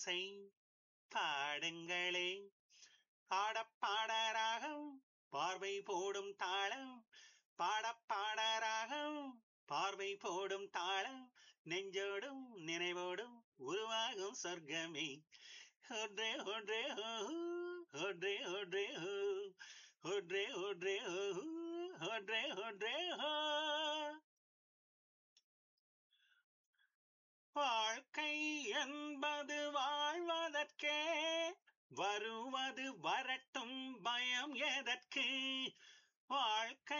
ஓசை பாடுங்களே பாடப்பாடராகம் பார்வை போடும் தாளம் பாடப்பாடராகம் பார்வை போடும் தாளம் நெஞ்சோடும் நினைவோடும் உருவாகும் சொர்க்கமே ஒன்றே ஒன்றே ஓ ஒன்றே ஒன்றே ஓ ஒன்றே ஒன்றே ஓ ஒன்றே ஒன்றே ஓ வாழ்க்கை என்பது வாழ்வதற்கே வருவது வரட்டும் பயம் எதற்கு வாழ்க்கை